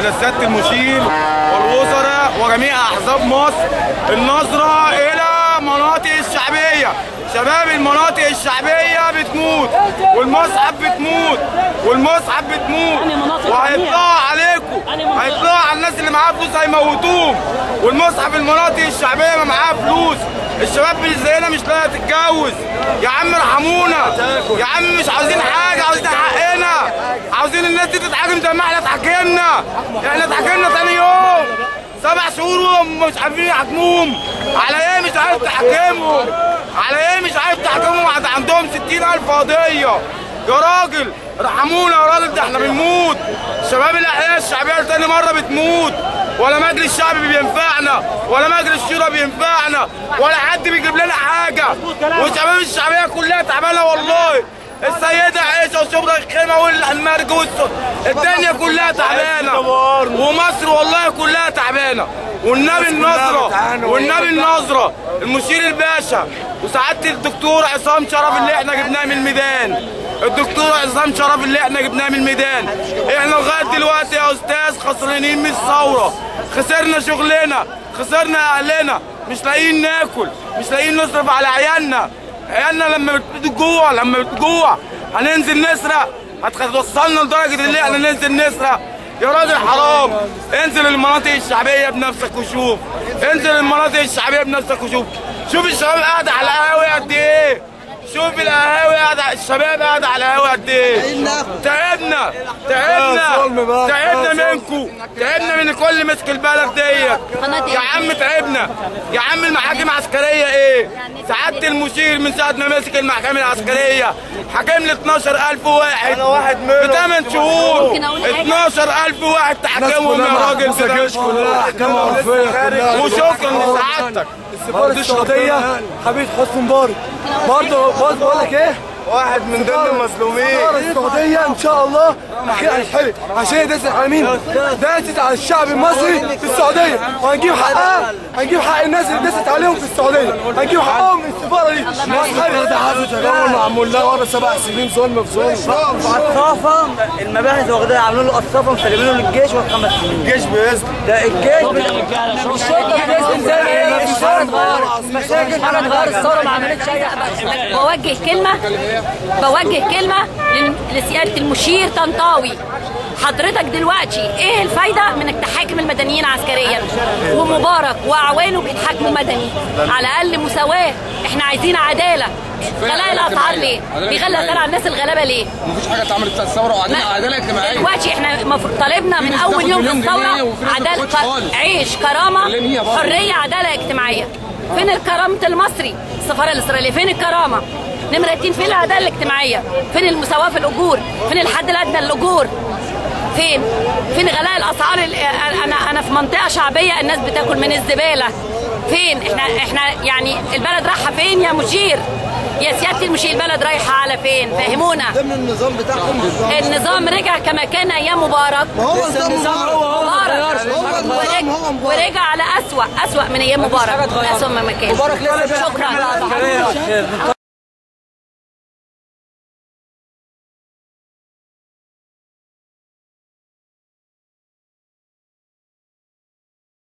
الى سياده المشير والوزراء وجميع احزاب مصر النظره الى مناطق الشعبيه شباب المناطق الشعبيه بتموت والمصحف بتموت والمصحف بتموت أنهي مناطق وهيطلعوا عليكم أنهي مناطق؟ هيطلعوا على الناس اللي معاها فلوس هيموتوهم والمصحف المناطق الشعبيه ما معاها فلوس الشباب اللي زينا مش لاقيه تتجوز يا عم ارحمونا يا عم مش عاوزين حاجه عاوزين حقنا عاوزين الناس دي تتحاكم زي ما احنا اتحاكمنا احنا اتحاكمنا تاني يوم سبع شهور وهم مش عارفين يحاكموهم على ايه مش عارف تحاكمهم على ايه مش عارف تحاكمهم عند- عندهم 60000 قضيه يا راجل ارحمونا يا راجل ده احنا بنموت شباب الاحياء الشعبيه تاني مره بتموت ولا مجلس شعبي بينفعنا ولا مجلس شورى بينفعنا ولا حد بيجيب لنا حاجه والشباب الشعبيه كلها تعبانه والله السيدة عيشة وشبرا الخيمة والمرج والص- الدنيا كلها تعبانة ومصر والله كلها تعبانة والنبي النظرة والنبي النظرة المشير الباشا وسعادة الدكتور عصام شرف اللي احنا جبناه من الميدان الدكتور عصام شرف اللي احنا جبناه من الميدان احنا لغايه دلوقتي يا استاذ خسرانين من الثوره خسرنا شغلنا خسرنا اهلنا مش لاقيين ناكل مش لاقيين نصرف على عيالنا عيالنا لما بتجوع لما بتجوع هننزل نسرق هتوصلنا لدرجه ان احنا ننزل نسرق يا راجل حرام انزل المناطق الشعبيه بنفسك وشوف انزل المناطق الشعبيه بنفسك وشوف شوف الشباب قاعده على القهاوي قد ايه شوف القهاوي قاعده الشباب قاعده على القهاوي قد ايه تعبنا تعبنا تعبنا منكم تعبنا من كل مسك البلد ديت يا عم تعبنا يا عم المحاكم العسكريه ايه سعاده المشير من ساعه ما مسك المحكمه العسكريه حاكم لي 12000 واحد انا واحد منهم في 8 شهور ممكن أقول حاجة؟ 12000 واحد تحكمهم يا راجل في ده. كلها احكام عرفيه كلها وشكرا لسعادتك السفاره السعوديه حبيب حسني مبارك برضه برضه بقول لك ايه واحد من ضمن المظلومين السفاره السعوديه ان شاء الله اخير هتحرق عشان داست على مين؟ داست على الشعب المصري في السعوديه وهنجيب حقها هنجيب حق الناس اللي داست عليهم في السعوديه هنجيب حقهم من السفاره دي السفاره ده عايز تجول معمول لها ورا سبع سنين ظلم في ظلم قصافة المباحث واخدها عاملين له قصافة مسلمينه للجيش وخمس سنين الجيش بيسلم ده الجيش والشرطة بتسلم زي ما هي مفيش حاجة اتغيرت مشاكل حاجة اتغيرت الثورة ما عملتش أي حاجة بوجه كلمة بوجه كلمة لل- لسيادة المشير طنطاوي حضرتك دلوقتي ايه الفايدة من انك تحاكم المدنيين عسكريا ومبارك واعوانه بيتحاكموا مدني على الاقل مساواة احنا عايزين عدالة غلاء الاسعار ليه؟ بيغلى الاسعار على الناس الغلابة ليه؟ مفيش حاجه اتعملت بتاعت الثوره وقاعدين ما- عداله اجتماعيه دلوقتي احنا المفروض طالبنا من ناس اول بتاخد يوم في مليون جنيه الثوره وفي ناس ما عداله بتاخدش خالص. عيش كرامه كلميها برضه. حريه عداله اجتماعيه فين الكرامه المصري السفاره الاسرائيليه فين الكرامه نمرة اتنين فين العداله الاجتماعيه فين المساواه في الاجور فين الحد الادنى للاجور فين فين غلاء الاسعار ال- انا انا في منطقه شعبيه الناس بتاكل من الزباله فين احنا احنا يعني البلد رايحه فين يا مشير يا سياده المشير البلد رايحه على فين فهمونا ضمن النظام بتاعهم النظام رجع كما كان ايام مبارك هو النظام هو هو ما مبارك اتغيرش هو النظام هو مبارك ورجع على اسوأ اسوأ من ايام مبارك اسوأ ما كان مبارك لسه شكرا عسكرية